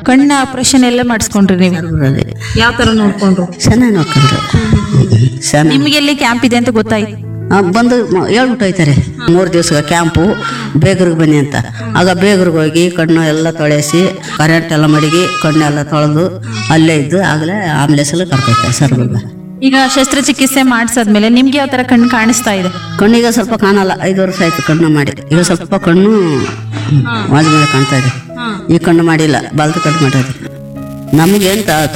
ಕಣ್ಣ ಆಪರೇಷನ್ ಎಲ್ಲ ಮಾಡಿಸ್ಕೊಂಡ್ರಿ ನೀವು ಸರ್ಗುರಲ್ಲಿ ಯಾವ ತರ ನೋಡ್ಕೊಂಡ್ರು ಚೆನ್ನಾಗಿ ನೋಡ್ಕೊಂಡ್ರು ಚೆನ್ನಾಗಿ ನಿಮ್ಗೆ ಎಲ್ಲಿ ಕ್ಯಾಂಪ್ ಇದೆ ಅಂತ ಗೊತ್ತಾಯ್ತು ಆ, ಬಂದು ಮ- ಹೇಳ್ಬಿಟ್ಟು ಹೋಯ್ತಾರೆ ಮೂರು ದಿವಸ ಕ್ಯಾಂಪು ಬೇಗರಿಗೆ ಬನ್ನಿ ಅಂತ ಆಗ ಬೇಗರಿಗೆ ಹೋಗಿ ಕಣ್ಣು ಎಲ್ಲ ತೊಳೆಸಿ ಕರೆಂಟ್ ಎಲ್ಲ ಮಡಗಿ ಕಣ್ಣೆಲ್ಲ ತೊಳೆದು ಅಲ್ಲೇ ಇದ್ದು ಆಗಲೇ ಆಂಬ್ಲೆನ್ಸಲ್ಲಿ ಕರ್ಕೊಯ್ತಾರೆ ಸರ್ಗುಲ್ಲ ಈಗ ಶಸ್ತ್ರಚಿಕಿತ್ಸೆ ಮಾಡಿಸಾದ್ಮೇಲೆ ನಿಮ್ಗೆ ಯಾವ ತರ ಕಣ್ಣು ಕಾಣಿಸ್ತಾ ಇದೆ ಕಣ್ಣಿಗೆ ಸ್ವಲ್ಪ ಕಾಣಲ್ಲ ಐದು ವರ್ಷ ಆಯ್ತು ಕಣ್ಣು ಮಾಡಿ ಈಗ ಸ್ವಲ್ಪ ಕಣ್ಣು ಮಾಜ್ ಮೇಲೆ ಕಾಣ್ತಾ ಇದೆ ಈ ಕಣ್ಣು ಮಾಡಿಲ್ಲ ಬಲ್ದು ಕಣ್ಣು ಮಾಡೋದು ನಮಗೆ ಎಂತ